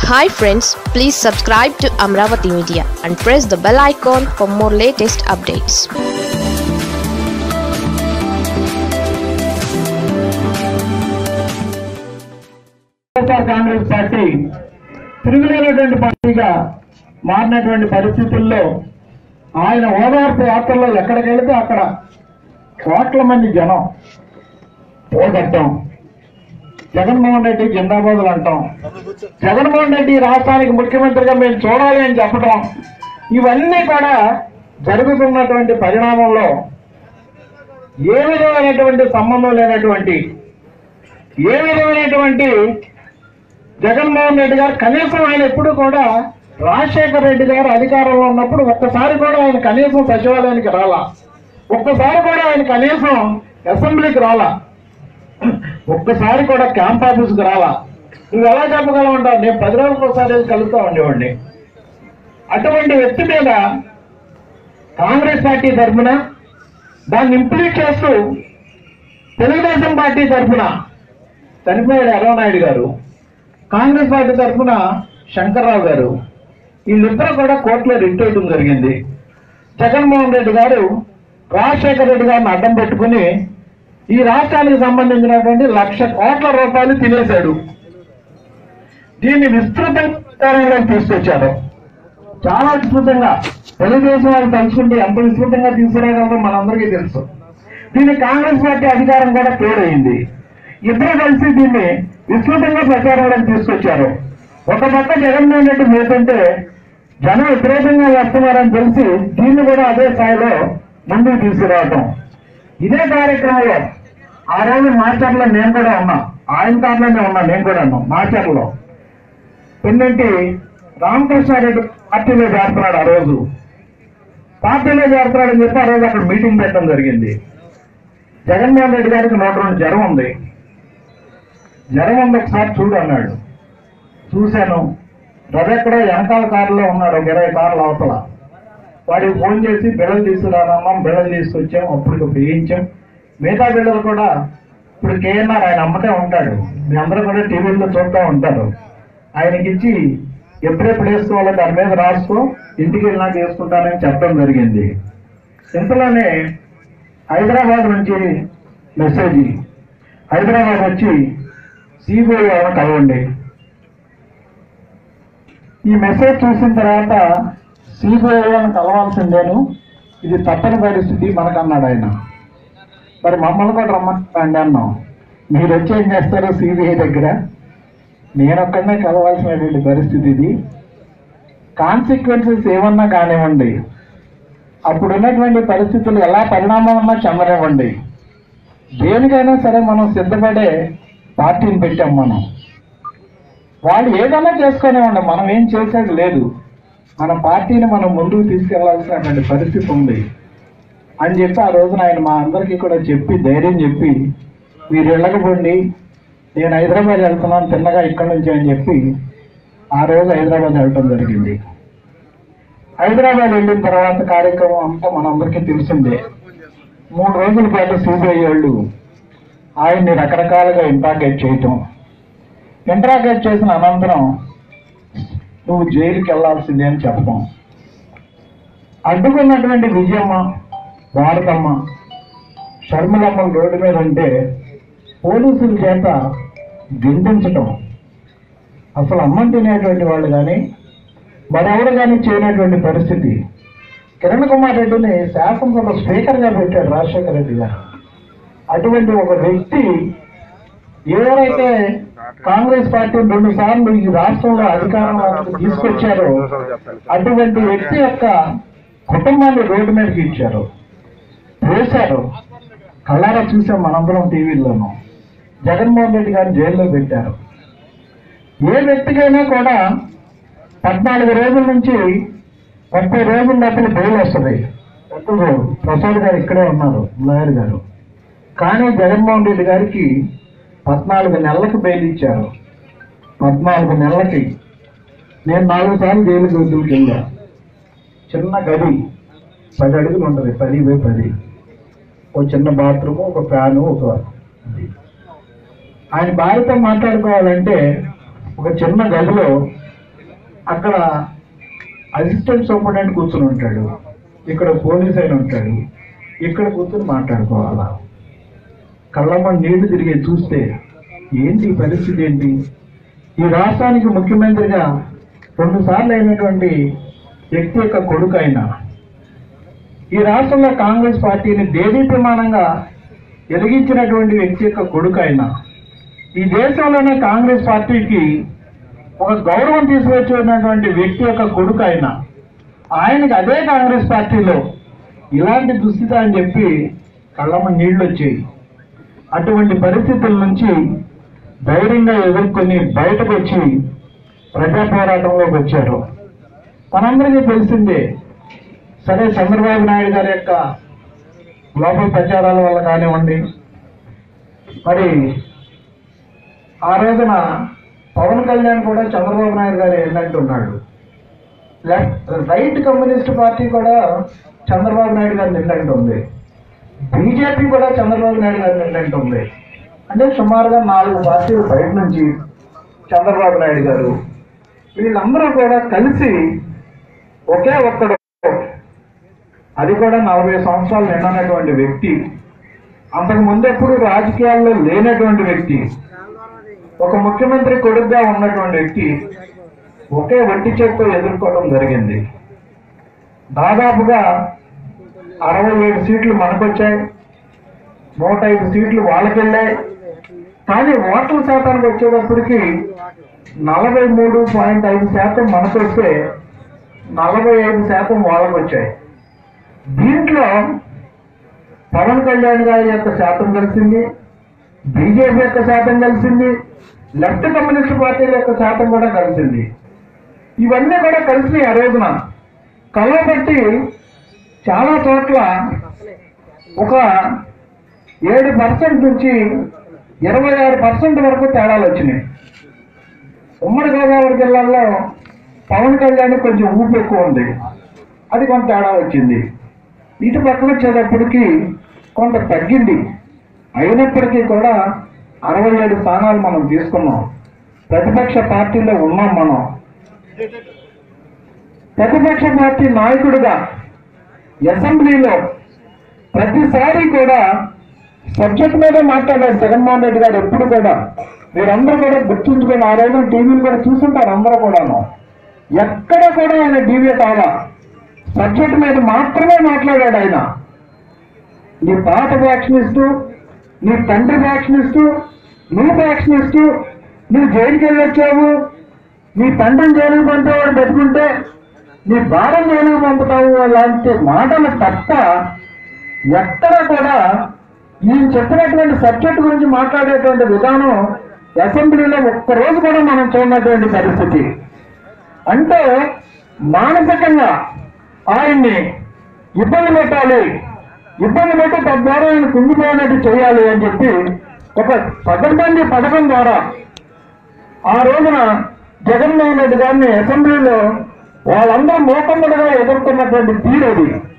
Hi friends please subscribe to Amaravati media and press the bell icon for more latest updates YSR Congress party తిరుగులేనటువంటి పార్టీగా మారినటువంటి పరిస్థితుల్లో ఆయన ఓదార్పు యాత్రలో ఎక్కడికి వెళితే అక్కడ కోట్ల మంది జనం పోగొట్టాం జగన్మోహన్ రెడ్డి జిందాబాదులు అంటాం జగన్మోహన్ రెడ్డి రాష్ట్రానికి ముఖ్యమంత్రిగా మేము చూడాలి అని చెప్పడం ఇవన్నీ కూడా జరుగుతున్నటువంటి పరిణామంలో ఏ విధమైనటువంటి సంబంధం లేనటువంటి ఏ విధమైనటువంటి జగన్మోహన్ రెడ్డి గారు కనీసం ఆయన ఎప్పుడు కూడా రాజశేఖర రెడ్డి గారు అధికారంలో ఉన్నప్పుడు ఒక్కసారి కూడా ఆయన కనీసం సచివాలయానికి రాలా ఒక్కసారి కూడా ఆయన కనీసం అసెంబ్లీకి రాలా ఒక్కసారి కూడా క్యాంప్ ఆఫీస్కి రాలా నువ్వు ఎలా చెప్పగలమంటావు నేను పది రోజులకు ఒకసారి వెళ్ళి కలుస్తా ఉండేవాడిని అటువంటి వ్యక్తి మీద కాంగ్రెస్ పార్టీ తరఫున దాన్ని ఇంప్లీట్ చేస్తూ తెలుగుదేశం పార్టీ తరఫున చనిపోయాడు అరవనాయుడు గారు కాంగ్రెస్ పార్టీ తరఫున శంకర్రావు గారు వీళ్ళిద్దరూ కూడా కోర్టులో రిట్ వేయడం జరిగింది జగన్మోహన్ రెడ్డి గారు రాజశేఖర రెడ్డి గారిని అడ్డం పెట్టుకుని ఈ రాష్ట్రానికి సంబంధించినటువంటి లక్ష కోట్ల రూపాయలు తినేశాడు దీన్ని విస్తృతంగా తీసుకొచ్చారు చాలా విస్తృతంగా తెలుగుదేశం వాళ్ళు తలుచుకుంటే ఎంత విస్తృతంగా తీసుకురాగలరో మనందరికీ తెలుసు దీన్ని కాంగ్రెస్ పార్టీ అధికారం కూడా తోడైంది ఇద్దరు కలిసి దీన్ని విస్తృతంగా ప్రచారంలోకి తీసుకొచ్చారు ఒక పక్క జగన్మోహన్ రెడ్డి పోతుంటే జనం విపరీతంగా వస్తున్నారని తెలిసి దీన్ని కూడా అదే స్థాయిలో ముందుకు తీసుకురావటం ఇదే కార్యక్రమంలో ఆ రోజు మార్చర్లో నేను కూడా ఉన్నా ఆయన కార్లోనే ఉన్నా నేను కూడా ఉన్నా మార్చర్లో పెన్నెంటి రామకృష్ణారెడ్డి పార్టీలో చేరుతున్నాడు ఆ రోజు పార్టీలో చేరుతున్నాడని చెప్పి ఆ రోజు అక్కడ మీటింగ్ పెట్టడం జరిగింది జగన్మోహన్ రెడ్డి గారికి నూట రెండు జ్వరం ఉంది జ్వరం ఉంది ఒకసారి చూడు అన్నాడు చూశాను రవి ఎక్కడో వెనకాల కారులో ఉన్నాడు ఒక ఇరవై కార్లు అవతల వాడికి ఫోన్ చేసి బిళ్ళలు తీసుకురానన్నాం బిళ్ళలు తీసుకొచ్చాం అప్పుడు వేయించాం మిగతా బిళ్ళలు కూడా ఇప్పుడు కేఎన్ఆర్ ఆయన అమ్మటే ఉంటాడు మీ అందరూ కూడా టీవీలో చూస్తూ ఉంటారు ఆయనకి ఇచ్చి ఎప్పుడెప్పుడు వేసుకోవాలో దాని మీద రాసుకో ఇంటికి వెళ్ళినాక వేసుకుంటానని చెప్పడం జరిగింది ఇంతలోనే హైదరాబాద్ నుంచి మెసేజ్ హైదరాబాద్ వచ్చి సిబిఐ వాళ్ళని కలవండి ఈ మెసేజ్ చూసిన తర్వాత సిబిఐ వాళ్ళని కలవాల్సిందేను ఇది తప్పని పరిస్థితి మనకన్నాడు ఆయన మరి మమ్మల్ని కూడా రమ్మండి అన్నాం మీరు వచ్చి ఏం చేస్తారు సిబిఐ దగ్గర నేనొక్కడనే కలవాల్సినటువంటి పరిస్థితి ఇది కాన్సిక్వెన్సెస్ ఏమన్నా కానివ్వండి అప్పుడు ఉన్నటువంటి పరిస్థితులు ఎలా పరిణామం ఉన్నా చెందనివ్వండి దేనికైనా సరే మనం సిద్ధపడే పార్టీని పెట్టాం మనం వాళ్ళు ఏదైనా చేసుకునేవ్వండి మనం ఏం చేసేది లేదు మన పార్టీని మనం ముందుకు తీసుకెళ్లాల్సినటువంటి పరిస్థితి ఉంది అని చెప్పి ఆ రోజున ఆయన మా అందరికీ కూడా చెప్పి ధైర్యం చెప్పి మీరు వెళ్ళకపోండి నేను హైదరాబాద్ వెళ్తున్నాను తిన్నగా ఇక్కడి నుంచి అని చెప్పి ఆ రోజు హైదరాబాద్ వెళ్ళటం జరిగింది హైదరాబాద్ వెళ్ళిన తర్వాత కార్యక్రమం అంతా మనందరికీ తెలిసిందే మూడు రోజుల పాటు సిబిఐ వాళ్ళు ఆయన్ని రకరకాలుగా ఇంట్రాగేట్ చేయటం ఇంట్రాగేట్ చేసిన అనంతరం నువ్వు జైలుకి వెళ్లాల్సిందే అని చెప్పడం అడ్డుకున్నటువంటి విజయమ్మ భారతమ్మ షర్మిలమ్మ రోడ్డు మీద ఉంటే పోలీసుల చేత గిందించటం అసలు అన్నం తినేటువంటి వాళ్ళు కానీ మరెవరు కానీ చేయనటువంటి పరిస్థితి కిరణ్ కుమార్ రెడ్డిని శాసనసభ స్పీకర్గా పెట్టాడు రాజశేఖర రెడ్డి గారు అటువంటి ఒక వ్యక్తి ఎవరైతే కాంగ్రెస్ పార్టీ రెండు సార్లు ఈ రాష్ట్రంలో అధికారంలోకి తీసుకొచ్చారో అటువంటి వ్యక్తి యొక్క కుటుంబాన్ని రోడ్డు మీదకి ఇచ్చారు వేశారు కళ్ళారా చూసాం మనందరం టీవీల్లోనూ జగన్మోహన్ రెడ్డి గారిని జైల్లో పెట్టారు ఏ వ్యక్తికైనా కూడా పద్నాలుగు రోజుల నుంచి ముప్పై రోజుల లోపల బెయిల్ వస్తుంది ఎప్పుడు ప్రసాద్ గారు ఇక్కడే ఉన్నారు లాయర్ గారు కానీ జగన్మోహన్ రెడ్డి గారికి పద్నాలుగు నెలలకు బెయిల్ ఇచ్చారు పద్నాలుగు నెలలకి నేను నాలుగు సార్లు జైలు గదువుకి వెళ్ళా చిన్న గది పది అడుగులు ఉంటుంది పది బై పది ఒక చిన్న బాత్రూమ్ ఒక ఫ్యాను ఒక ఇది. ఆయన భార్యతో మాట్లాడుకోవాలంటే ఒక చిన్న గదిలో అక్కడ అసిస్టెంట్ సూపరింటెండెంట్ కూర్చుని ఉంటాడు ఇక్కడ పోలీస్ అయిన ఉంటాడు ఇక్కడ కూర్చొని మాట్లాడుకోవాలా కళ్ళమ్మ నీళ్లు తిరిగి చూస్తే ఏంటి ఈ పరిస్థితి ఏంటి ఈ రాష్ట్రానికి ముఖ్యమంత్రిగా రెండు సార్లు అయినటువంటి వ్యక్తి యొక్క కొడుకు అయిన ఈ రాష్ట్రంలో కాంగ్రెస్ పార్టీని దేదీప్యమానంగా వెలిగించినటువంటి వ్యక్తి యొక్క కొడుకు అయిన ఈ దేశంలోనే కాంగ్రెస్ పార్టీకి ఒక గౌరవం తీసుకొచ్చినటువంటి వ్యక్తి యొక్క కొడుకు ఆయన ఆయనకి అదే కాంగ్రెస్ పార్టీలో ఇలాంటి దుస్థితి అని చెప్పి కళ్ళమ్మ నీళ్లు వచ్చాయి అటువంటి పరిస్థితుల నుంచి ధైర్యంగా ఎదుర్కొని బయటకు వచ్చి ప్రజా పోరాటంలోకి వచ్చారు మనందరికీ తెలిసిందే సరే చంద్రబాబు నాయుడు గారి యొక్క లోపల ప్రచారాల వల్ల కానివ్వండి మరి ఆ రోజున పవన్ కళ్యాణ్ కూడా చంద్రబాబు నాయుడు గారు ఏంటంటున్నాడు లెఫ్ట్ రైట్ కమ్యూనిస్ట్ పార్టీ కూడా చంద్రబాబు నాయుడు గారిని ఏంటంటుంది బీజేపీ కూడా చంద్రబాబు నాయుడు గారిని ఏంటంటుంది అంటే సుమారుగా నాలుగు పార్టీలు బయట నుంచి చంద్రబాబు నాయుడు గారు వీళ్ళందరూ కూడా కలిసి ఒకే ఒక్కడు అది కూడా నలభై సంవత్సరాలు నిండనటువంటి వ్యక్తి అంతకు ముందెప్పుడు రాజకీయాల్లో లేనటువంటి వ్యక్తి ఒక ముఖ్యమంత్రి కొడుకుగా ఉన్నటువంటి వ్యక్తి ఒకే వట్టి చేత్తో ఎదుర్కోవడం జరిగింది దాదాపుగా అరవై ఏడు సీట్లు మనకొచ్చాయి నూట ఐదు సీట్లు వాళ్ళకెళ్ళాయి కానీ ఓట్ల శాతానికి వచ్చేటప్పటికి నలభై మూడు పాయింట్ ఐదు శాతం మనకొస్తే నలభై ఐదు శాతం వాళ్ళకు వచ్చాయి దీంట్లో పవన్ కళ్యాణ్ గారి యొక్క శాతం కలిసింది బీజేపీ యొక్క శాతం కలిసింది లెఫ్ట్ కమ్యూనిస్ట్ పార్టీల యొక్క శాతం కూడా కలిసింది ఇవన్నీ కూడా కలిసి ఆ రోజున కలవబట్టి చాలా చోట్ల ఒక ఏడు పర్సెంట్ నుంచి ఇరవై ఆరు పర్సెంట్ వరకు తేడాలు వచ్చినాయి ఉమ్మడి గోదావరి జిల్లాలో పవన్ కళ్యాణ్ కొంచెం ఊపి ఎక్కువ ఉంది అది కొంత తేడా వచ్చింది ఇటు పక్కన వచ్చేటప్పటికి కొంత తగ్గింది అయినప్పటికీ కూడా అరవై ఏడు స్థానాలు మనం తీసుకున్నాం ప్రతిపక్ష పార్టీలో ఉన్నాం మనం ప్రతిపక్ష పార్టీ నాయకుడిగా అసెంబ్లీలో ప్రతిసారి కూడా సబ్జెక్ట్ మీదే మాట్లాడారు జగన్మోహన్ రెడ్డి గారు ఎప్పుడు కూడా మీరందరూ కూడా గుర్తుంచుకొని ఆ రోజున టీవీలు కూడా చూసుంటారు అందరూ కూడాను ఎక్కడ కూడా ఆయన డీవియేట్ అవ్వాల సబ్జెక్ట్ మీద మాత్రమే మాట్లాడాడు ఆయన నీ తాత వ్యాక్సినిస్టు నీ తండ్రి వ్యాక్సినిస్టు నువ్వు వ్యాక్సినిస్టు నువ్వు జైలుకి వెళ్ళి వచ్చావు నీ తండ్రిని జైలుకి పంపేవాడు బతుకుంటే నీ భార్య జైలుకి పంపుతావు అలాంటి మాటలు తప్ప ఎక్కడ కూడా ఈయన చెప్పినటువంటి సబ్జెక్ట్ గురించి మాట్లాడేటువంటి విధానం అసెంబ్లీలో ఒక్కరోజు కూడా మనం చూడనటువంటి పరిస్థితి అంటే మానసికంగా ఆయన్ని ఇబ్బంది పెట్టాలి ఇబ్బంది పెట్టి తద్వారా ఆయన కుంగిపోయినట్టు చేయాలి అని చెప్పి ఒక పదకొండు పథకం ద్వారా ఆ రోజున జగన్మోహన్ రెడ్డి గారిని అసెంబ్లీలో వాళ్ళందరూ మోకమ్మడిగా ఎదుర్కొన్నటువంటి తీరు అది